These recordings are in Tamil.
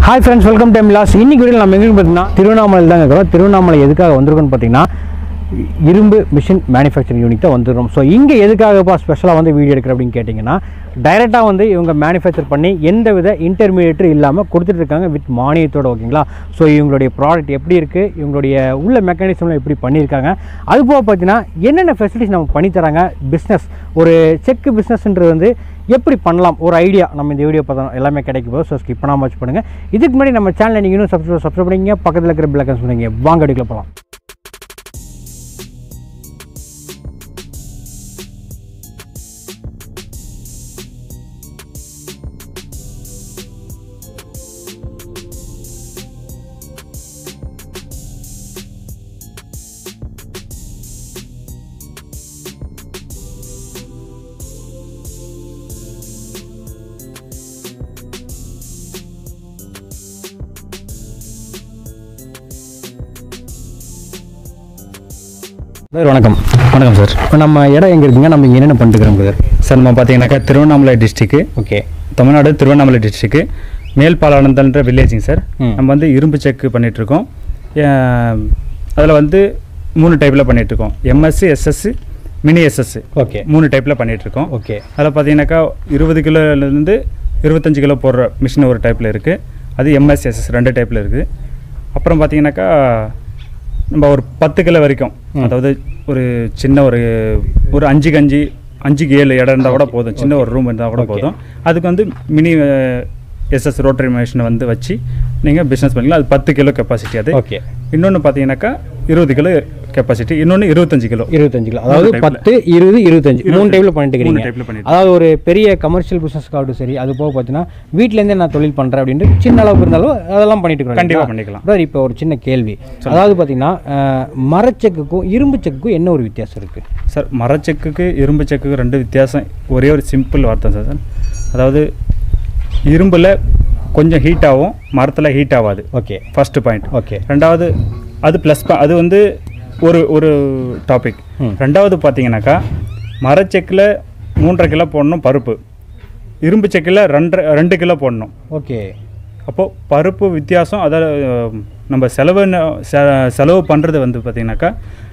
Hi friends welcome time loss இன்னைக்கு வீடியோ நம்ம எங்கே பார்த்தீங்கன்னா திருவண்ணாமலை தான் இருக்கிறோம் திருவண்ணாமலை எதுக்காக வந்திருக்கோம்னு பார்த்தீங்கன்னா இரும்பு மிஷின் மேனுஃபேக்சரிங் யூனிட் தான் வந்துருக்கோம் ஸோ இங்கே எதுக்காகப்பா ஸ்பெஷலாக வந்து வீடியோ எடுக்கிற அப்படின்னு கேட்டிங்கன்னா டைரெக்டாக வந்து இவங்க மேனுஃபேக்சர் பண்ணி எந்த வித இன்டர்மீடியேட்டர் இல்லாமல் கொடுத்துட்டு இருக்காங்க வித் மானியத்தோட ஓகேங்களா ஸோ இவங்களுடைய ப்ராடக்ட் எப்படி இருக்குது இவங்களுடைய உள்ள மெக்கானிசம்லாம் எப்படி பண்ணியிருக்காங்க அது போக பார்த்தீங்கன்னா என்னென்ன ஃபெசிலிட்டிஸ் நம்ம பண்ணி தராங்க பிஸ்னஸ் ஒரு செக் பிஸ்னஸ்ன்றது வந்து எப்படி பண்ணலாம் ஒரு ஐடியா நம்ம இந்த வீடியோ பார்த்தோம் எல்லாமே கிடைக்கும் போது ஸோ ஸ்கிப் பண்ணாமல் வச்சு பண்ணுங்கள் இதுக்கு முன்னாடி நம்ம சேனலை நீங்கள் இன்னும் சப்ஸ்கிரைப் சப்ஸ்கிரைப் பண்ணிங்க பக்கத்தில் இருக்கிற பிளக்கன்ஸ் பண்ணுங்க வாங்க அடிக்கல போகலாம் சார் வணக்கம் வணக்கம் சார் இப்போ நம்ம இடம் எங்கே இருக்குங்க நம்ம இங்க என்னென்ன பண்ணிட்டுருக்கோம் சார் சார் நம்ம பார்த்தீங்கன்னாக்கா திருவண்ணாமலை டிஸ்ட்ரிக்கு ஓகே தமிழ்நாடு திருவண்ணாமலை டிஸ்ட்ரிக்கு மேல்பாலானந்தன்ற வில்லேஜுங்க சார் ம். நம்ம வந்து இரும்பு செக்கு பண்ணிகிட்ருக்கோம் அதில் வந்து மூணு டைப்பில் பண்ணிகிட்ருக்கோம் MSC SSC mini SS okay மூணு டைப்பில் பண்ணிகிட்ருக்கோம் ஓகே அதில் பார்த்தீங்கன்னாக்கா இருபது கிலோலேருந்து இருபத்தஞ்சு கிலோ போடுற மிஷின் ஒரு டைப்பில் இருக்குது அது எம்எஸ் எஸ்எஸ் ரெண்டு டைப்பில் இருக்குது அப்புறம் பார்த்தீங்கன்னாக்கா நம்ம ஒரு பத்து கிலோ வரைக்கும் அதாவது ஒரு சின்ன ஒரு ஒரு அஞ்சுக்கு அஞ்சு அஞ்சுக்கு ஏழு இடம் இருந்தால் கூட போதும் சின்ன ஒரு ரூம் இருந்தால் கூட Okay. போதும் அதுக்கு வந்து மினி எஸ்எஸ் ரோட்டரி மிஷினை வந்து வச்சு நீங்கள் பிஸ்னஸ் பண்ணிக்கலாம் அது பத்து கிலோ கெப்பாசிட்டி அது ஓகே இன்னொன்று பார்த்தீங்கன்னாக்கா இருபது கிலோ கெப்பாசிட்டி இன்னொன்று இருபத்தஞ்சு கிலோ இருபத்தஞ்சு கிலோ அதாவது type ல. பத்து இருபது இருபத்தஞ்சு மூணு டைப்பில் பண்ணிட்டு மூணு இருக்கீங்க டைப்பில் பண்ணிட்டு அதாவது ஒரு பெரிய கமர்ஷியல் பிஸ்னஸ்க்காகட்டும் சரி அது போக பார்த்தீங்கன்னா வீட்டிலேருந்தே நான் தொழில் பண்ணுறேன் அப்படின்ட்டு சின்ன அளவுக்கு இருந்தாலும் அதெல்லாம் பண்ணிட்டு இருக்கோம் கண்டிப்பா இல்லைங்களா? பண்ணிக்கலாம். brother, இப்போ ஒரு சின்ன கேள்வி அதாவது பார்த்தீங்கன்னா அஹ், மரச்செக்குக்கும் இரும்பு செக்குக்கும் என்ன ஒரு வித்தியாசம் இருக்குது சார் மரச்செக்குக்கு இரும்பு செக்குக்கு ரெண்டு வித்தியாசம் ஒரே ஒரு சிம்பிள் வார்த்தை சார் சார் அதாவது இரும்பில் கொஞ்சம் ஹீட் ஆகும் மரத்தில் ஹீட் ஆகாது ஓகே ஃபர்ஸ்ட் பாயிண்ட் ஓகே ரெண்டாவது அது ப்ளஸ் அது வந்து ஒரு ஒரு டாபிக் ம். ரெண்டாவது பார்த்தீங்கன்னாக்கா மரச்செக்கில் மூன்றரை கிலோ போடணும் பருப்பு இரும்பு செக்கில் ரெண்டரை ரெண்டு கிலோ போடணும் ஓகே அப்போது பருப்பு வித்தியாசம் அதை நம்ம செலவு செ- செலவு பண்ணுறது வந்து பார்த்திங்கனாக்கா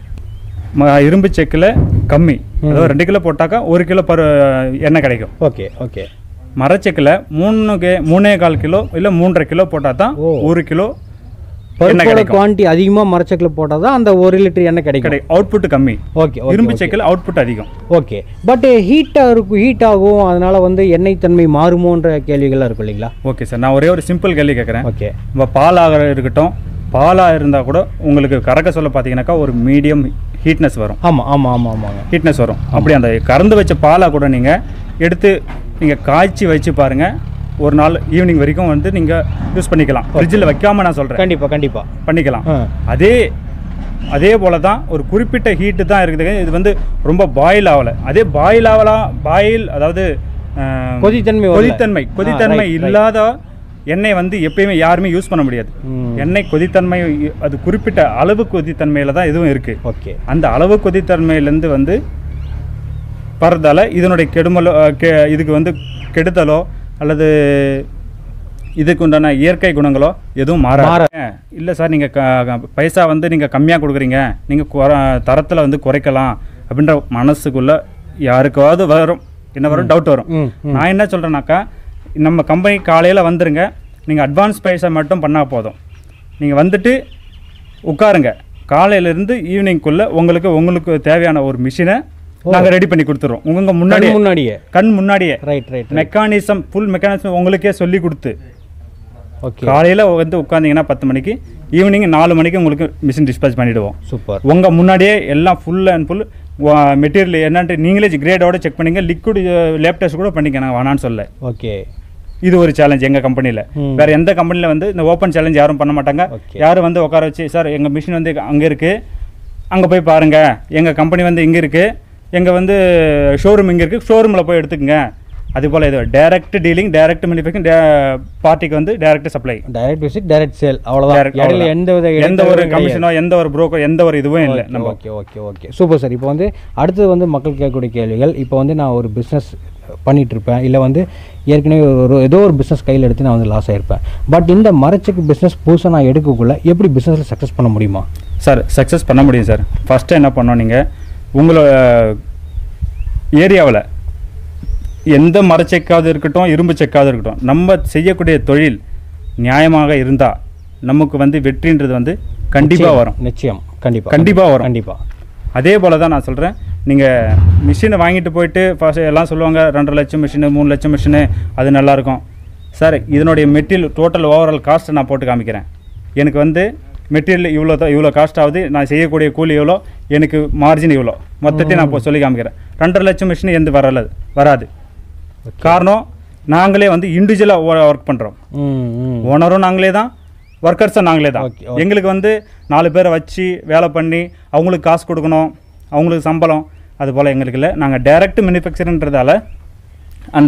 ம- இரும்பு செக்கில் கம்மி அதாவது ரெண்டு கிலோ போட்டாக்கா ஒரு கிலோ பரு எண்ணெய் கிடைக்கும் ஓகே ஓகே மரச்செக்கில் மூணு கே மூணே கால் கிலோ இல்லை மூன்றரை கிலோ போட்டால் தான் ஓ. ஒரு கிலோ எண்ணெய் பருப்போட கிடைக்கும் குவான்டிட்டி அதிகமாக மரச்செக்கில் போட்டால் தான் அந்த ஒரு லிட்டர் எண்ணெய் கிடைக்கும் கிடைக்கும் அவுட்புட் கம்மி ஓகே ஓகே இரும்பு செக்கில் அவுட்புட் அதிகம் ஓகே பட் ஹீட்டாக இருக்கும் ஹீட் ஆகும் அதனால வந்து எண்ணெய் தன்மை மாறுமோன்ற கேள்விகள்லாம் இருக்கும் இல்லைங்களா ஓகே சார் நான் ஒரே ஒரு சிம்பிள் கேள்வி கேட்குறேன் ஓகே இப்போ பாலாக இருக்கட்டும் பாலாக இருந்தால் கூட உங்களுக்கு கறக்க சொல்ல பார்த்தீங்கன்னாக்கா ஒரு மீடியம் ஹீட்னஸ் வரும் ஆமாம் ஆமாம் ஆமாம் ஆமாங்க ஹீட்னஸ் வரும் அப்படி அந்த கறந்து வச்ச பாலை கூட நீங்கள் எடுத்து நீங்கள் காய்ச்சி வச்சு பாருங்கள் ஒரு நாள் ஈவினிங் வரைக்கும் வந்து நீங்கள் யூஸ் பண்ணிக்கலாம் ஃப்ரிட்ஜில் வைக்காம நான் சொல்கிறேன் கண்டிப்பாக கண்டிப்பாக பண்ணிக்கலாம் ஆ அதே அதே போல தான் ஒரு குறிப்பிட்ட ஹீட்டு தான் இருக்குது இது வந்து ரொம்ப பாயில் ஆகலை அதே பாயில் ஆகலாம் பாயில் அதாவது ஆஹ், கொதித்தன்மை வரல. கொதித்தன்மை ஆ, கொதித்தன்மை right, right. இல்லாத எண்ணெய் வந்து எப்பயுமே யாருமே யூஸ் பண்ண முடியாது ம். எண்ணெய் கொதித்தன்மை அது குறிப்பிட்ட அளவு கொதித்தன்மையில் தான் இதுவும் இருக்குது ஓகே அந்த அளவு கொதித்தன்மையிலேருந்து வந்து பறதால இதனுடைய கெடுமலோ அஹ், கெ இதுக்கு வந்து கெடுதலோ அல்லது இதுக்கு உண்டான இயற்கை குணங்களோ எதுவும் மாறாது மாறாது. இல்லை சார் நீங்கள் க பைசா வந்து நீங்கள் கம்மியாக கொடுக்குறீங்க நீங்கள் குற தரத்தில் வந்து குறைக்கலாம் அப்படின்ற மனசுக்குள்ள யாருக்காவது வரும் என்ன வரும் டவுட் வரும் ம் ம். நான் என்ன சொல்கிறேன்னாக்கா நம்ம கம்பெனி காலையில் வந்துருங்க நீங்கள் அட்வான்ஸ் பைசா மட்டும் பண்ணால் போதும் நீங்கள் வந்துட்டு உட்காருங்க காலையிலேருந்து ஈவினிங்குள்ளே உங்களுக்கு உங்களுக்கு தேவையான ஒரு மிஷினை நாங்கள் ரெடி பண்ணி கொடுத்துறோம் உங்க முன்னாடி கண் முன்னாடியே கண் முன்னாடியே right right mechanism full mechanism உங்களுக்கே சொல்லி கொடுத்து ஓகே காலையில் வந்து உட்காந்தீங்கன்னா பத்து மணிக்கு ஈவினிங் நாலு மணிக்கு உங்களுக்கு மிஷின் டிஸ்பேச் பண்ணிவிடுவோம் சூப்பர் உங்கள் முன்னாடியே எல்லாம் ஃபுல் அண்ட் ஃபுல் மெட்டீரியல் என்னன்ட்டு நீங்களே கிரேடோட செக் பண்ணிங்க லிக்விட் லேப் டெஸ்ட் கூட பண்ணிக்க நான் வேணான்னு சொல்ல ஓகே இது ஒரு சேலஞ்ச் எங்கள் கம்பெனியில் ம். வேற எந்த கம்பெனியில் வந்து இந்த ஓப்பன் சேலஞ்ச் யாரும் பண்ண மாட்டாங்க Okay. யாரும் வந்து உட்கார வச்சு சார் எங்கள் மிஷின் வந்து அங்கே இருக்குது அங்கே போய் பாருங்கள் எங்கள் கம்பெனி வந்து இங்கே இருக்குது எங்கள் வந்து ஷோரூம் இங்கே இருக்குது ஷோரூமில் போய் எடுத்துக்கங்க அதே போல் இது டைரக்ட் டீலிங் டைரக்ட் மேனுஃபேக்சரிங் பார்ட்டிக்கு வந்து direct supply direct visit direct sale அவ்வளோதான் Direct, இடையில அவ்வளவுதான். எந்த வித எந்த ஒரு இடைத்தரகரும் கிடையாது. கமிஷனோ எந்த ஒரு புரோக்கர் எந்த ஒரு இதுவும் இல்லை நம்ம okay okay okay super sir இப்போ வந்து அடுத்தது வந்து மக்கள் கேட்கக்கூடிய கேள்விகள் இப்போ வந்து நான் ஒரு பிஸ்னஸ் பண்ணிட்டு இருப்பேன் இல்லை வந்து ஏற்கனவே ஒரு ஏதோ ஒரு பிஸ்னஸ் கையில் எடுத்து நான் வந்து லாஸ் ஆயிருப்பேன் பட் இந்த மரச்செக்கு பிஸ்னஸ் புதுசாக நான் எடுக்கக்குள்ள எப்படி பிஸ்னஸில் சக்ஸஸ் பண்ண முடியுமா சார் சக்ஸஸ் பண்ண முடியும் சார் ஃபஸ்ட்டு என்ன பண்ணோம் நீங்கள் உங்களோட ஏரியாவில் எந்த மரச்செக்காவது இருக்கட்டும் இரும்பு செக்காவது இருக்கட்டும் நம்ம செய்யக்கூடிய தொழில் நியாயமாக இருந்தால் நமக்கு வந்து வெற்றின்றது வந்து கண்டிப்பாக வரும் நிச்சயம் கண்டிப்பாக கண்டிப்பாக வரும் கண்டிப்பாக அதே போல் தான் நான் சொல்கிறேன் நீங்கள் மிஷினை வாங்கிட்டு போயிட்டு ஃபர்ஸ்ட் எல்லாம் சொல்லுவாங்க ரெண்டரை லட்சம் மிஷினு மூணு லட்சம் மிஷினு அது நல்லாயிருக்கும் சார் இதனுடைய மெட்டீரியல் டோட்டல் ஓவரால் காஸ்ட்டை நான் போட்டு காமிக்கிறேன் எனக்கு வந்து மெட்டீரியல் இவ்வளோ தான் இவ்வளோ காஸ்ட் ஆகுது நான் செய்யக்கூடிய கூலி எவ்வளோ எனக்கு மார்ஜின் இவ்வளோ மொத்தத்தையும் நான் இப்போ சொல்லி காமிக்கிறேன் ரெண்டரை லட்சம் மிஷின் எந்த வரல வராது காரணம் நாங்களே வந்து இண்டிவிஜுவலாக ஒர்க் பண்ணுறோம் ம் ம் ஓனரும் நாங்களே தான் ஒர்க்கர்ஸும் நாங்களே தான் Okay, okay. எங்களுக்கு வந்து நாலு பேரை வச்சு வேலை பண்ணி அவங்களுக்கு காசு கொடுக்கணும் அவங்களுக்கு சம்பளம் அது போல் எங்களுக்கு இல்லை நாங்கள் டைரக்ட் மேனுஃபேக்சருன்றதால அந்த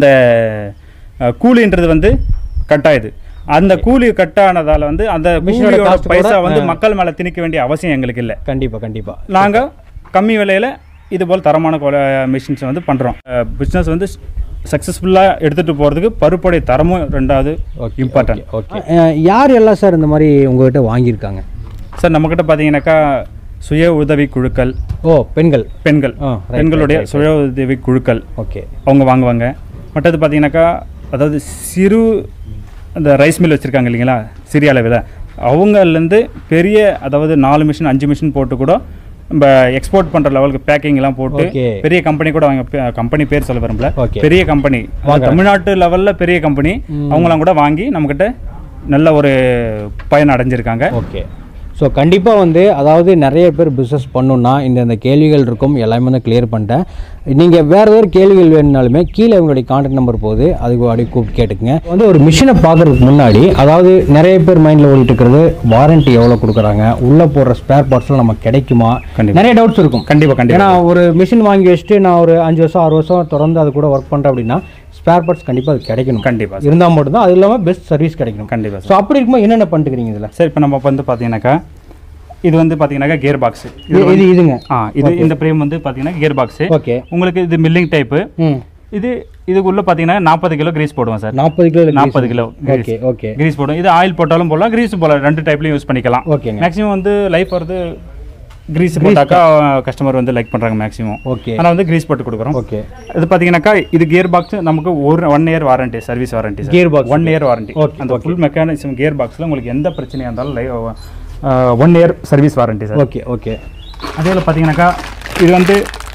அஹ், கூலின்றது வந்து கட் ஆயுது அந்த கூலி கட் ஆனதால வந்து அந்த மிஷினோட கூலியோட cost கூட, பைசா வந்து ஆ. மக்கள் மேலே திணிக்க வேண்டிய அவசியம் எங்களுக்கு இல்லை கண்டிப்பாக கண்டிப்பாக நாங்கள் கம்மி விலையில் இது போல் தரமான மிஷின்ஸ் வந்து பண்ணுறோம் பிஸ்னஸ் வந்து சக்ஸஸ்ஃபுல்லாக எடுத்துகிட்டு போகிறதுக்கு பருப்புடைய தரமும் ரெண்டாவது இம்பார்ட்டன்ட் ஓகே யார் எல்லாம் சார் இந்த மாதிரி உங்ககிட்ட வாங்கியிருக்காங்க சார் நம்மக்கிட்ட பார்த்தீங்கன்னாக்கா சுய உதவி குழுக்கள் ஓ பெண்கள் பெண்கள் ஆ, right, பெண்களுடைய right, right, சுய உதவி குழுக்கள் ஓகே அவங்க வாங்குவாங்க மற்றது பார்த்தீங்கன்னாக்கா அதாவது சிறு அந்த ரைஸ் மில் வச்சுருக்காங்க இல்லைங்களா சிறிய அளவில் அவங்கலேருந்து பெரிய அதாவது நாலு மிஷின் அஞ்சு மிஷின் போட்டு கூட நம்ம எக்ஸ்போர்ட் பண்ணுற லெவலுக்கு பேக்கிங்லாம் போட்டு Okay. பெரிய கம்பெனி கூட அவங்க கம்பெனி பேர் சொல்ல விரும்பல Okay. பெரிய கம்பெனி தமிழ்நாட்டு லெவலில் பெரிய கம்பெனி அவங்களாம் கூட வாங்கி நம்மக்கிட்ட நல்ல ஒரு பயன் அடைஞ்சிருக்காங்க ஓகே ஸோ கண்டிப்பாக வந்து அதாவது நிறைய பேர் பிஸ்னஸ் பண்ணணுன்னா இந்த இந்த கேள்விகள் இருக்கும் எல்லாமே வந்து கிளியர் பண்ணிட்டேன் நீங்கள் வேறு ஏதாவது கேள்விகள் வேணுனாலுமே கீழே உங்களுடைய கான்டாக்ட் நம்பர் போகுது அதுக்கு அப்படியே கூப்பிட்டு கேட்டுக்குங்க வந்து ஒரு மிஷினை பார்க்குறதுக்கு முன்னாடி அதாவது நிறைய பேர் மைண்டில் ஓடிட்டு இருக்கிறது வாரண்டி எவ்வளோ கொடுக்குறாங்க உள்ளே போடுற ஸ்பேர் பார்ட்ஸ்லாம் நமக்கு கிடைக்குமா கண்டிப்பா. நிறைய டவுட்ஸ் இருக்கும் கண்டிப்பாக கண்டிப்பாக ஏன்னா ஒரு மிஷின் வாங்கி வச்சுட்டு நான் ஒரு அஞ்சு வருஷம் ஆறு வருஷம் தொடர்ந்து அது கூட ஒர்க் பண்ணுறேன் அப்படின்னா ஸ்பேர் பார்ட்ஸ் கண்டிப்பாக அது கிடைக்கணும் கண்டிப்பாக இருந்தால் மட்டும்தான் அது இல்லாமல் பெஸ்ட் சர்வீஸ் கிடைக்கணும் கண்டிப்பாக ஸோ அப்படி இருக்கும்போது என்னென்ன பண்ணிட்டுக்கிறீங்க இதில் சார் இப்போ நம்ம வந்து பார்த்தீங்கன்னாக்கா இது வந்து பார்த்தீங்கன்னாக்கா கியர் பாக்ஸ் இது இது இதுங்க ஆ இது இந்த பிரேம் வந்து பார்த்தீங்கன்னா கியர் பாக்ஸு ஓகே உங்களுக்கு இது மில்லிங் டைப்பு ம் இது இதுக்குள்ளே பார்த்தீங்கன்னா நாற்பது கிலோ கிரீஸ் போடுவோம் சார் நாற்பது கிலோ நாற்பது கிலோ ஓகே ஓகே கிரீஸ் போடும் இது ஆயில் போட்டாலும் போடலாம் கிரீஸ் போடலாம் ரெண்டு டைப்லையும் யூஸ் பண்ணிக்கலாம் ஓகேங்க மேக்ஸிமம் வந்து லைஃப் வருது கிரீஸ் போட்டாக்கா கஸ்டமர் வந்து லைக் பண்ணுறாங்க மேக்ஸிமம் ஓகே ஆனால் வந்து கிரீஸ் போட்டு கொடுக்குறோம் ஓகே இது பார்த்தீங்கன்னாக்கா இது கியர் பாக்ஸ் நமக்கு ஒரு one year warranty service warranty Gear box one year warranty Okay, அந்த ஃபுல் மெக்கானிசம் கியர் பாக்ஸில் உங்களுக்கு எந்த பிரச்சனையாக இருந்தாலும் one year service warranty sir okay okay அதே போல் பார்த்தீங்கன்னாக்கா இது வந்து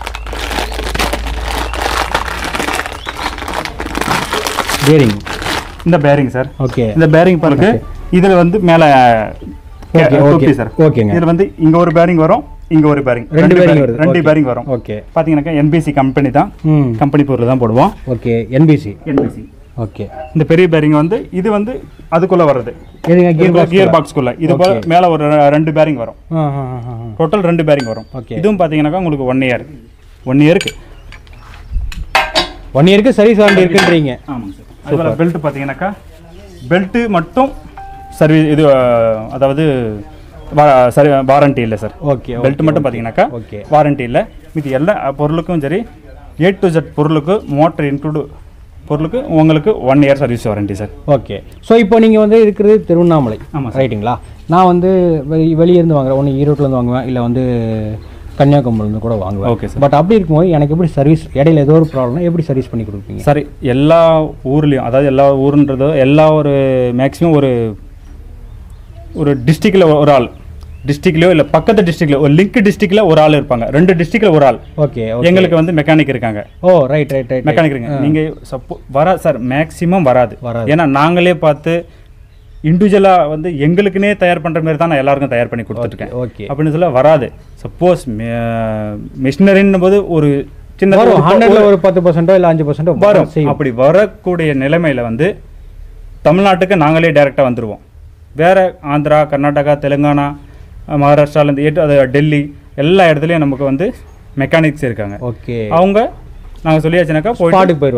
பேரிங் இந்த பேரிங் சார் ஓகே இந்த பேரிங் பாருங்க இதில் வந்து மேலே Okay, okay. ஓகே சார் ஓகேங்க. இதில் வந்து இங்கே ஒரு பேரிங் வரும் இங்கே ஒரு பேரிங் ரெண்டு bearing வருது. ரெண்டு Okay. பேரிங் வரும் ஓகே பார்த்தீங்கன்னாக்கா என்பிசி கம்பெனி தான் ம் கம்பெனி பொருள் தான் போடுவோம் ஓகே என்பிசி என்பிசி ஓகே இந்த பெரிய பேரிங் வந்து இது வந்து அதுக்குள்ளே வர்றது எதுங்க கியர் பாக்ஸ் கியர் பாக்ஸ்க்குள்ள இது போல மேலே ஒரு ரெண்டு பேரிங் வரும் ஆ ஆ ஆ, ஆ டோட்டல் ரெண்டு பேரிங் வரும் Okay. இதுவும் பார்த்தீங்கன்னாக்கா உங்களுக்கு ஒன் இயர் ஒன் இயருக்கு ஒன் இயருக்கு சர்வீஸ் வாரண்டி இருக்குன்றீங்க ஆமாங்க சார் அதுபோல் பெல்ட் பார்த்தீங்கன்னாக்கா பெல்ட்டு மட்டும் சர்வீஸ் இது அஹ், அதாவது வா- சரி வாரண்டி இல்லை சார் ஓகே பெல்ட் மட்டும் பார்த்தீங்கன்னாக்கா ஓகே வாரண்டி இல்லை மீதி எல்லா பொருளுக்கும் சரி ஏ டு ஜெட் பொருளுக்கு மோட்டர் இன்க்ளூடு பொருளுக்கு உங்களுக்கு one year service warranty sir okay so இப்போ நீங்கள் வந்து இருக்கிறது திருவண்ணாமலை ஆமாம் சார் ரைட்டுங்களா நான் வந்து வெளி வெளியேருந்து வாங்குறேன் ஒன்று ஈரோட்டிலேருந்து வாங்குவேன் இல்லை வந்து கன்னியாகுமரிலேருந்து கூட வாங்குவேன் ஓகே சார் பட் அப்படி இருக்கும்போது எனக்கு எப்படி சர்வீஸ் இடையில ஏதோ ஒரு ப்ராப்ளம்னா எப்படி சர்வீஸ் பண்ணி கொடுப்பீங்க சரி எல்லா ஊர்லேயும் அதாவது எல்லா ஊருன்றதோ எல்லா ஒரு மேக்ஸிமம் ஒரு ஒரு டிஸ்ட்ரிக்டில் ஒரு ஆள் டிஸ்ட்ரிக்ட்லையோ இல்லை பக்கத்து டிஸ்ட்ரிக்ட்ல ஒரு லிங்க் டிஸ்ட்ரிக்ட்ல ஒரு ஆள் இருப்பாங்க ரெண்டு டிஸ்ட்ரிக்ட்ல ஒரு ஆள் ஓகே எங்களுக்கு வந்து மெக்கானிக் இருக்காங்க oh right right right mechanic இருக்காங்க நீங்க சப்போ வரா சார் மேக்ஸிமம் வராது வராது. ஏன்னா நாங்களே பார்த்து இண்டிவிஜுவலா வந்து எங்களுக்குனே தயார் பண்ற மாதிரி தான் நான் எல்லாருக்கும் தயார் பண்ணி கொடுத்துருக்கேன் ஓகே அப்படின்னு சொல்ல வராது சப்போஸ் மிஷினரின்னும் போது ஒரு சின்ன வரும் ஹண்ட்ரட்ல ஒரு பத்து பர்சன்டோ இல்லை அஞ்சு பர்சன்டோ வரும் செய்யும் அப்படி வரக்கூடிய நிலைமையில வந்து தமிழ்நாட்டுக்கு நாங்களே டைரெக்டாக வந்துடுவோம் வேற ஆந்திரா கர்நாடகா தெலுங்கானா அஹ், மகாராஷ்டிராலேருந்து ஏட்டு அது டெல்லி எல்லா இடத்துலையும் நமக்கு வந்து மெக்கானிக்ஸ் இருக்காங்க ஓகே அவங்க நாங்கள் சொல்லியாச்சுனாக்கா போயிட்டு ஸ்பாட்டுக்கு போயிடுவாங்க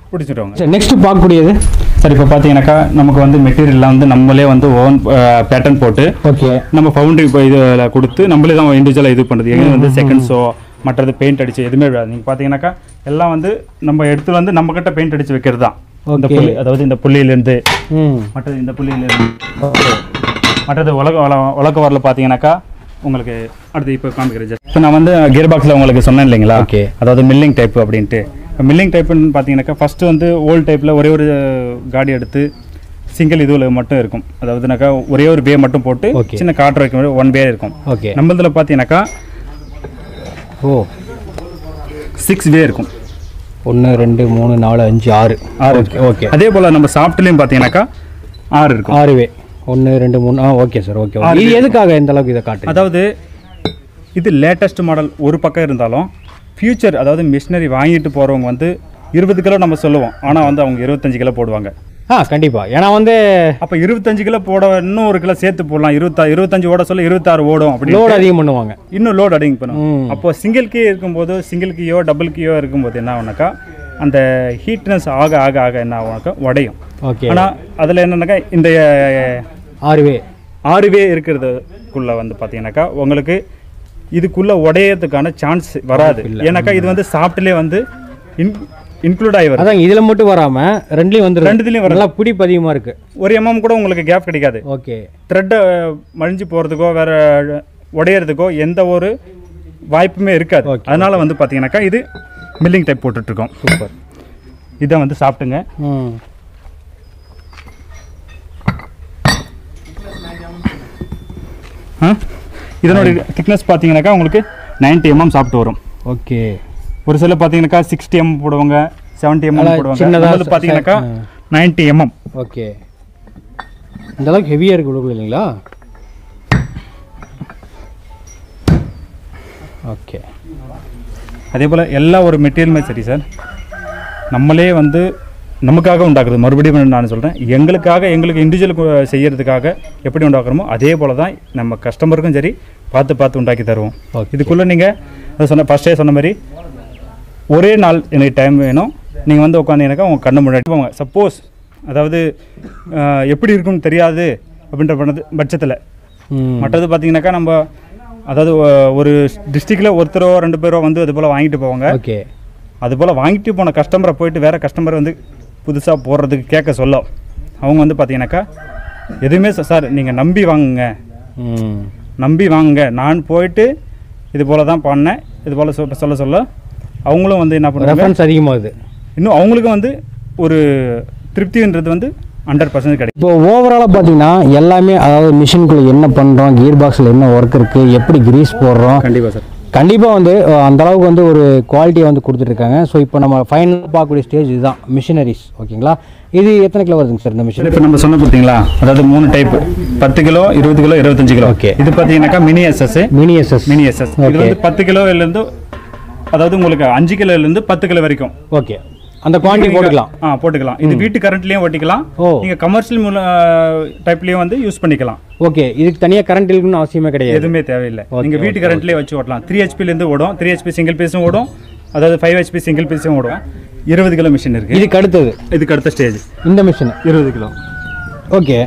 பிடிச்சிடுவாங்க சரி நெக்ஸ்ட் பார்க்கக்கூடியது சார் இப்போ பார்த்தீங்கன்னாக்கா நமக்கு வந்து மெட்டீரியல்லாம் வந்து நம்மளே வந்து ஓன் பேட்டர்ன் போட்டு ஓகே நம்ம ஃபவுண்டரி இப்போ இதில் கொடுத்து நம்மளே தான் இண்டிவிஜுவலாக இது பண்ணுறது எங்கே வந்து செகண்ட்ஸோ மற்றது பெயிண்ட் அடிச்சு எதுவுமே விடாது நீங்கள் பார்த்தீங்கன்னாக்கா எல்லாம் வந்து நம்ம எடுத்து வந்து நம்ம கிட்ட பெயிண்ட் அடிச்சு வைக்கிறது தான் இந்த Okay. புள்ளி அதாவது இந்த புள்ளியிலேருந்து ம் மற்றது இந்த புள்ளியிலேருந்து மற்றது உலக வள- உலக வரல பார்த்தீங்கன்னாக்கா உங்களுக்கு அடுத்து இப்போ காமிக்கிறேன் இப்போ நான் வந்து கியர் பாக்ஸில் உங்களுக்கு சொன்னேன் இல்லைங்களா Okay. அதாவது மில்லிங் டைப் அப்படின்ட்டு இப்போ மில்லிங் டைப்புன்னு பார்த்தீங்கன்னாக்கா ஃபஸ்ட்டு வந்து ஓல்டு டைப்பில் ஒரே ஒரு காடி எடுத்து சிங்கிள் இதுவில் மட்டும் இருக்கும் அதாவதுனாக்கா ஒரே ஒரு பே மட்டும் போட்டு Okay. சின்ன காற்று வைக்க மாதிரி ஒன் பே இருக்கும் ஓகே நம்மளதில் பார்த்தீங்கன்னாக்கா ஓ சிக்ஸ் வே இருக்கும் ஒன்று ரெண்டு மூணு நாலு அஞ்சு ஆறு ஆறு ஓகே ஓகே அதே போல் நம்ம சாஃப்ட்லேயும் பார்த்தீங்கன்னாக்கா ஆறு இருக்கும் ஆறுவே ஒன்று ரெண்டு மூணு ஆ ஓகே சார் ஓகே ஆறு இது எதுக்காக இந்த அளவுக்கு இதை காட்டுறீங்க அதாவது இது லேட்டஸ்ட் மாடல் ஒரு பக்கம் இருந்தாலும் ஃபியூச்சர் அதாவது மிஷினரி வாங்கிட்டு போகிறவங்க வந்து இருபது கிலோ நம்ம சொல்லுவோம் ஆனால் வந்து அவங்க இருபத்தஞ்சு கிலோ போடுவாங்க ஆ கண்டிப்பாக ஏன்னா வந்து அப்போ இருபத்தஞ்சு கிலோ போட இன்னும் ஒரு கிலோ சேர்த்து போடலாம் இருபத்தா இருபத்தஞ்சு ஓட சொல்ல இருபத்தாறு ஓடும் அப்படி லோடு அதிகம் பண்ணுவாங்க இன்னும் லோட் அதிகம் பண்ணும் ம். அப்போ சிங்கிள் கீ இருக்கும்போது சிங்கிள் கீயோ டபுள் கீயோ இருக்கும்போது என்ன ஆகுனாக்கா அந்த ஹீட்னஸ் ஆக ஆக ஆக என்ன ஆகுனாக்கா உடையும் ஓகே ஆனால் அதில் என்னன்னாக்கா இந்த அஹ், ஆறுவே ஆறுவே இருக்கிறதுக்குள்ள வந்து பார்த்தீங்கன்னாக்கா உங்களுக்கு இதுக்குள்ள உடையறதுக்கான சான்ஸ் வராது ஏன்னாக்கா இது வந்து சாப்பிட்டுலே வந்து இன் இன்க்ளூட் ஆகி வரும் அதான் இதில் மட்டும் வராமல் ரெண்டுலேயும் வந்து ரெண்டுத்துலேயும் வரும் நல்லா பிடிப்பு அதிகமாக இருக்கு ஒரு எம்எம் கூட உங்களுக்கு கேப் கிடைக்காது ஓகே த்ரெட்டை மழிஞ்சு போகிறதுக்கோ வேற உடையறதுக்கோ எந்த ஒரு வாய்ப்புமே இருக்காது Okay, அதனால வந்து பார்த்தீங்கன்னாக்கா இது மில்லிங் டைப் போட்டுட்ருக்கோம் சூப்பர் இதை வந்து சாப்பிட்டுங்க ம் ஆ? இதனோட திக்னஸ் பார்த்தீங்கன்னாக்கா உங்களுக்கு 90 எம்எம் சாப்பிட்டு வரும் ஓகே ஒரு சில பார்த்தீங்கன்னாக்கா சிக்ஸ்டி எம் போடுவாங்க செவன்ட்டி எம்எம் நல்லா போடுவாங்க சின்னதா நம்மளது பார்த்தீங்கன்னாக்கா ஆ. 90 எம்எம் ஓகே இந்த அளவுக்கு ஹெவியாக இருக்கு கொடுக்கல இல்லைங்களா ஓகே அதே போல் எல்லா ஒரு மெட்டீரியலுமே சரி சார் நம்மளே வந்து நமக்காக உண்டாக்குறது மறுபடியும் நான் சொல்கிறேன் எங்களுக்காக எங்களுக்கு இண்டிவிஜுவல் செய்யறதுக்காக எப்படி உண்டாக்குறோமோ அதே போல் தான் நம்ம கஸ்டமருக்கும் சரி பார்த்து பார்த்து உண்டாக்கி தருவோம் Okay. இதுக்குள்ளே நீங்கள் சொன்ன ஃபஸ்ட்டே சொன்ன மாதிரி ஒரே நாள் எனக்கு டைம் வேணும் நீங்கள் வந்து உட்காந்தீங்கன்னாக்கா உங்கள் கண்ணு முன்னாடி போங்க சப்போஸ் அதாவது அஹ், எப்படி இருக்கும்னு தெரியாது அப்படின்ற பண்ணது பட்சத்தில் ம் மற்றது பார்த்தீங்கன்னாக்கா நம்ம அதாவது ஒ- ஒரு டிஸ்ட்ரிக்டில் ஒருத்தரோ ரெண்டு பேரோ வந்து அது போல் வாங்கிட்டு போவாங்க ஓகே அது போல் வாங்கிட்டு போன கஸ்டமரை போயிட்டு வேறு கஸ்டமர் வந்து புதுசாக போடுறதுக்கு கேட்க சொல்ல அவங்க வந்து பார்த்தீங்கன்னாக்கா எதுவுமே ச- சார் நீங்கள் நம்பி வாங்குங்க ம் நம்பி வாங்குங்க நான் போயிட்டு இது போல் தான் பண்ணேன் இது போல் சொல்ல சொல்ல சொல்ல அவங்களும் வந்து என்ன பண்ணுறாங்க ரெஃபரன்ஸ் அதிகமாகுது இன்னும் அவங்களுக்கும் வந்து ஒரு திருப்தின்றது வந்து ஹண்ட்ரட் பர்சன்ட் கிடைக்கும் இப்போ ஓவராலாக பார்த்தீங்கன்னா எல்லாமே அதாவது மிஷினுக்குள்ளே என்ன பண்ணுறோம் கியர் பாக்ஸில் என்ன ஒர்க் இருக்குது எப்படி கிரீஸ் போடுறோம் கண்டிப்பாக சார் கண்டிப்பாக வந்து அஹ், அந்த அளவுக்கு வந்து ஒரு குவாலிட்டியை வந்து கொடுத்துட்ருக்காங்க ஸோ இப்போ நம்ம ஃபைனல் பார்க்கக்கூடிய ஸ்டேஜ் இதுதான் மிஷினரிஸ் ஓகேங்களா இது எத்தனை கிலோ வருதுங்க சார் இந்த மிஷின் இப்போ நம்ம சொன்ன பார்த்தீங்களா அதாவது மூணு டைப் பத்து கிலோ இருபது கிலோ இருபத்தஞ்சு கிலோ Okay. இது பார்த்தீங்கன்னாக்கா mini SS mini SS mini SS இது Okay. வந்து பத்து கிலோலேருந்து அதாவது உங்களுக்கு அஞ்சு கிலோலேருந்து பத்து கிலோ வரைக்கும் ஓகே அந்த குவான்டிட்டி போட்டுக்கலாம் ஆ போட்டுக்கலாம் இது வீட்டு கரண்ட்லயும் ஓட்டிக்கலாம் ஓ. நீங்க கமர்ஷியல் மூல டைப்லயும் வந்து யூஸ் பண்ணிக்கலாம் ஓகே இதுக்கு தனியாக கரண்ட் இருக்குன்னு அவசியமே கிடையாது எதுவுமே தேவையில்லை Okay, நீங்க வீட்டு கரண்ட்லயே வச்சு ஓட்டலாம் த்ரீ ஹெச்பில இருந்து ஓடும் த்ரீ ஹெச்பி சிங்கிள் பீஸும் ஓடும் அதாவது ஃபைவ் ஹெச்பி சிங்கிள் பீஸும் ஓடும் இருபது கிலோ மிஷின் இருக்கு இதுக்கு அடுத்தது இதுக்கு அடுத்த ஸ்டேஜ் இந்த மிஷின் இருபது கிலோ ஓகே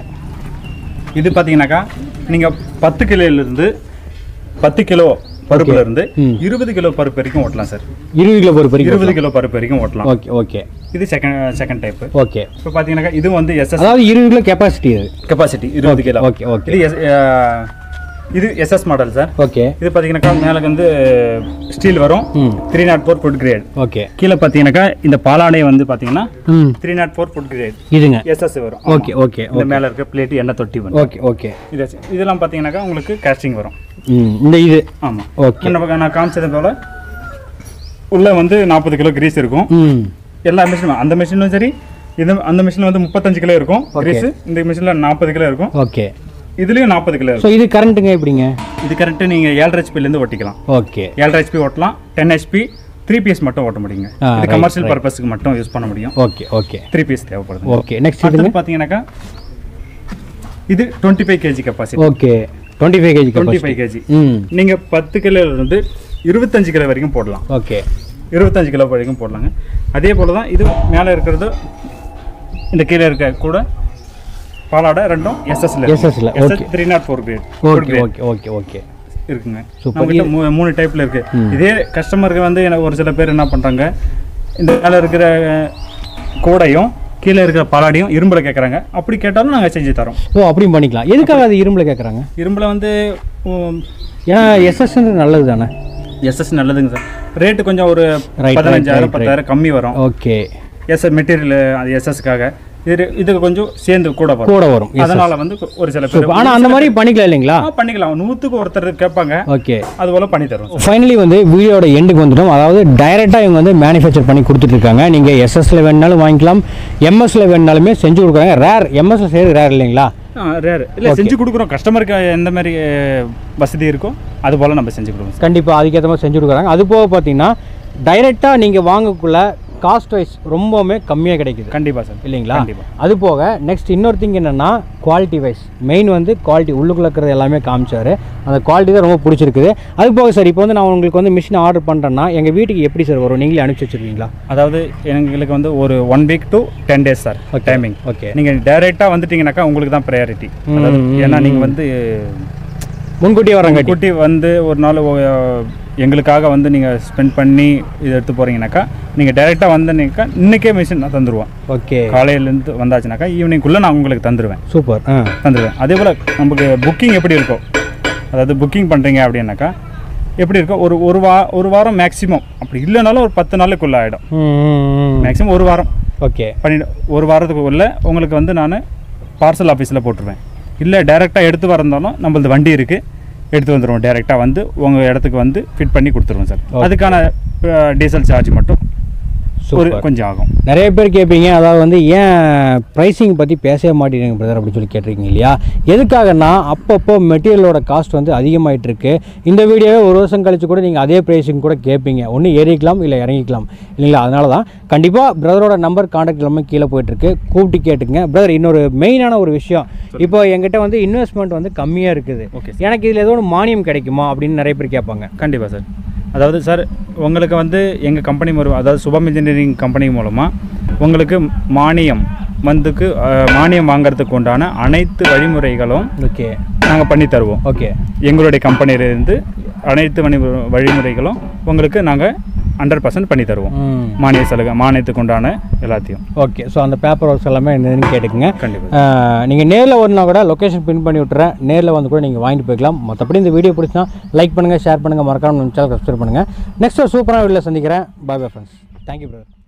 இது பார்த்தீங்கன்னாக்கா நீங்க பத்து கிலோல இருந்து பத்து கிலோ பருப்புல இருந்து ம். இருபது கிலோ பருப்பு வரைக்கும் ஓட்டலாம் சார் இருபது கிலோ பொறுப்பு வரைக்கும் இருபது கிலோ பருப்பு வரைக்கும் ஓட்டலாம் ஓகே ஓகே இது செகண்ட் செகண்ட் டைப் ஓகே இப்போ பார்த்தீங்கன்னாக்கா இது வந்து எஸ்எஸ் அதாவது இருபது கிலோ கெப்பாசிட்டி இது கெப்பாசிட்டி இருபது கிலோ ஓகே ஓகே இது எஸ்- அஹ், இது எஸ்எஸ் மாடல் சார் ஓகே இது பார்த்தீங்கன்னாக்கா மேலே வந்து ஸ்டீல் வரும் ம் three nought four foot grade okay கீழே பார்த்தீங்கன்னாக்கா இந்த பாலாடை வந்து பார்த்தீங்கன்னா ம் three nought four foot grade இதுங்க எஸ்எஸ் வரும் ஓகே ஓகே இந்த மேலே இருக்க பிளேட் எண்ணெய் தொட்டி வரும் ஓகே ஓகே இது இதெல்லாம் பார்த்தீங்கன்னாக்கா உங்களுக்கு கேஸ்டிங் வரும் ம் இந்த இது ஆமாம் ஓகே நான் காமிச்சது போல உள்ள வந்து நாற்பது கிலோ கிரீஸ் இருக்கும் ம் எல்லா மிஷினும் அந்த மிஷினும் சரி இது அந்த மிஷினில் வந்து முப்பத்தஞ்சு கிலோ இருக்கும் Okay. கிரீஸ் இந்த மிஷினில் நாற்பது கிலோ இருக்கும் ஓகே இதுலேயும் நாற்பது கிலோ இருக்கும் ஸோ இது கரண்ட்டுங்க எப்படிங்க இது கரெக்டாக நீங்கள் ஏழரை ஹெச்பிலேருந்து ஓட்டிக்கலாம் ஓகே ஏழரை ஹெச்பி ஓட்டலாம் டென் ஹெச்பி த்ரீ பீஸ் மட்டும் ஓட்ட முடியுங்க ஆ, இது right, கமர்ஷியல் right. பர்பஸ்க்கு மட்டும் யூஸ் பண்ண முடியும் ஓகே ஓகே த்ரீ பீஸ் தேவைப்படுது ஓகே நெக்ஸ்ட் அடுத்தது இதுங்க பார்த்தீங்கன்னாக்கா இது twenty five KG capacity okay twenty five KG twenty five KG ம் நீங்கள் பத்து கிலோல இருந்து இருபத்தஞ்சு கிலோ வரைக்கும் போடலாம் ஓகே இருபத்தஞ்சு கிலோ வரைக்கும் போடலாங்க அதே போல் தான் இது மேலே இருக்கிறது இந்த கீழே இருக்க கூட பாலாடை ரெண்டும் எஸ்எஸ்ல SS ல, okay. Three nought four grade okay okay okay okay இருக்குங்க Super. நம்மகிட்ட மூ- மூணு டைப்ல இருக்கு இதே கஸ்டமருக்கு வந்து எனக்கு ஒரு சில பேர் என்ன பண்றாங்க இந்த மேலே இருக்கிற கூடையும் கீழே இருக்கிற பாலாடியும் இரும்புல கேட்குறாங்க அப்படி கேட்டாலும் நாங்கள் செஞ்சு தரோம் ஓ அப்படியும் பண்ணிக்கலாம் எதுக்காக அது இரும்பில் கேட்குறாங்க இரும்புல வந்து ஏன்னா எஸ்எஸ்ன்றது நல்லது தானே எஸ்எஸ் நல்லதுங்க சார் ரேட்டு கொஞ்சம் ஒரு right, பதினஞ்சாயிரம் right. பத்தாயிரம் கம்மி வரும் ஓகே எஸ்எஸ் மெட்டீரியல் அது எஸ்எஸ்க்காக இது இதுக்கு கொஞ்சம் சேர்ந்து கூட வரும் கூட வரும் yes, அதனால வந்து ஒரு சில பேர் ஆனால் அந்த மாதிரி பண்ணிக்கலாம் இல்லைங்களா ஆ, பண்ணிக்கலாம் நூற்றுக்கு ஒருத்தர் கேட்பாங்க ஓகே அது போல பண்ணி தருவோம் ஃபைனலி வந்து வீடியோட எண்டுக்கு வந்துட்டோம் அதாவது டைரெக்டாக இவங்க வந்து மேனுஃபேக்சர் பண்ணி கொடுத்துட்ருக்காங்க நீங்கள் எஸ்எஸ்ல வேணுனாலும் வாங்கிக்கலாம் எம்எஸ்ல வேணுனாலுமே செஞ்சு கொடுக்குறாங்க ரேர் எம்எஸ்ல செய்கிறது ரேர் இல்லைங்களா ரேர் இல்லை செஞ்சு கொடுக்குறோம் கஸ்டமருக்கு எந்த மாதிரி அஹ், வசதி இருக்கோ அது போல் நம்ம செஞ்சு கொடுக்குறோம் கண்டிப்பாக அதுக்கேற்ற மாதிரி செஞ்சு கொடுக்குறாங்க அது போக பார்த்தீங்கன்னா டைரெக்டாக நீங்கள் வாங்கக்குள்ள காஸ்ட் வைஸ் ரொம்பவுமே கம்மியாக கிடைக்குது கண்டிப்பாக சார் இல்லைங்களா கண்டிப்பா. அது போக நெக்ஸ்ட் இன்னொரு திங் என்னென்னா குவாலிட்டி வைஸ் மெயின் வந்து குவாலிட்டி உள்ளுக்குள்ள இருக்கிறது எல்லாமே காமிச்சாரு அந்த குவாலிட்டி தான் ரொம்ப பிடிச்சிருக்குது அது போக சார் இப்போ வந்து நான் உங்களுக்கு வந்து மிஷின் ஆர்டர் பண்ணுறேன்னா எங்கள் வீட்டுக்கு எப்படி சார் வரும் நீங்களே அனுப்பிச்சி வச்சிருக்கீங்களா அதாவது எங்களுக்கு வந்து ஒரு one week to ten days sir timing okay நீங்கள் டைரெக்டாக வந்துட்டீங்கன்னாக்கா உங்களுக்கு தான் ப்ரையாரிட்டி அதாவது ஏன்னா நீங்கள் வந்து முன்கூட்டியே வரங்காட்டி குட்டி வந்து ஒரு நாள் ஒ- எங்களுக்காக வந்து நீங்கள் ஸ்பெண்ட் பண்ணி இது எடுத்து போகிறீங்கனாக்கா நீங்கள் டைரெக்டாக வந்தீங்கன்னாக்கா இன்றைக்கே மிஷின் நான் தந்துடுவோம் ஓகே காலையிலேருந்து வந்தாச்சுனாக்கா ஈவினிங்குள்ளே நான் உங்களுக்கு தந்துடுவேன் சூப்பர் ஆ தந்துடுவேன் அதே போல் நமக்கு புக்கிங் எப்படி இருக்கும் அதாவது புக்கிங் பண்ணுறீங்க அப்படின்னாக்கா எப்படி இருக்கும் ஒரு ஒரு வா ஒரு வாரம் மேக்ஸிமம் அப்படி இல்லைனாலும் ஒரு பத்து நாளுக்குள்ளே ஆகிடும் மேக்ஸிமம் ஒரு வாரம் ஓகே பண்ணிடு ஒரு வாரத்துக்கு உள்ள உங்களுக்கு வந்து நான் பார்சல் ஆஃபீஸில் போட்டுருவேன் இல்லை டைரெக்டாக எடுத்து வரந்தாலும் நம்மளது வண்டி இருக்குது எடுத்து வந்துடுவோம் டைரெக்டாக வந்து உங்கள் இடத்துக்கு வந்து ஃபிட் பண்ணி கொடுத்துருவோம் சார் Okay. அதுக்கான டீசல் சார்ஜ் மட்டும் ஒரு சூப்பர் கொஞ்சம் ஆகும் நிறைய பேர் கேட்பீங்க அதாவது வந்து ஏன் ப்ரைஸிங் பற்றி பேசவே மாட்டேங்கிறீங்க பிரதர் அப்படின்னு சொல்லி கேட்டிருக்கீங்க இல்லையா எதுக்காகனா அப்பப்போ மெட்டீரியலோட காஸ்ட் வந்து அதிகமாயிட்டு இருக்கு இந்த வீடியோவே ஒரு வருஷம் கழிச்சு கூட நீங்கள் அதே ப்ரைஸிங் கூட கேட்பீங்க ஒன்று ஏறிக்கலாம் இல்லை இறங்கிக்கலாம் இல்லைங்களா அதனால தான் கண்டிப்பாக பிரதரோட நம்பர் காண்டாக்ட் எல்லாமே கீழே போயிட்டுருக்கு கூப்பிட்டு கேட்டுங்க பிரதர் இன்னொரு மெயினான ஒரு விஷயம் இப்போ எங்கிட்ட வந்து இன்வெஸ்ட்மெண்ட் வந்து கம்மியாக இருக்குது ஓகே எனக்கு இதில் ஏதோ ஒரு மானியம் கிடைக்குமா அப்படின்னு நிறைய பேர் கேட்பாங்க கண்டிப்பாக சார் அதாவது சார் உங்களுக்கு வந்து எங்கள் கம்பெனி மூலம் அதாவது சுபம் இன்ஜினியரிங் கம்பெனி மூலமாக உங்களுக்கு மானியம் வந்துக்கு அஹ், மானியம் வாங்குறதுக்கு உண்டான அனைத்து வழிமுறைகளும் ஓகே நாங்கள் பண்ணி தருவோம் ஓகே எங்களுடைய கம்பெனியிலேருந்து அனைத்து வழி வழிமுறைகளும் உங்களுக்கு நாங்கள் ஹண்ட்ரட் பர்சன்ட் பண்ணி தருவோம் ம் மானிய சலுகை மானியத்துக்கு உண்டான எல்லாத்தையும் ஓகே ஸோ அந்த பேப்பர் ஒர்க்ஸ் எல்லாமே என்னன்னு கேட்டுக்குங்க கண்டிப்பாக நீங்கள் நேரில் வரணும்னா கூட லொக்கேஷன் பின் பண்ணி விட்டுறேன் நேரில் வந்து கூட நீங்கள் வாங்கிட்டு போய்க்கலாம் மற்றபடி இந்த வீடியோ பிடிச்சினா லைக் பண்ணுங்கள் ஷேர் பண்ணுங்கள் மறக்காம நம்ம சேனல் சப்ஸ்கிரைப் பண்ணுங்கள் நெக்ஸ்ட் ஒரு சூப்பரான வீடியோவில் சந்திக்கிறேன் bye bye friends thank you brother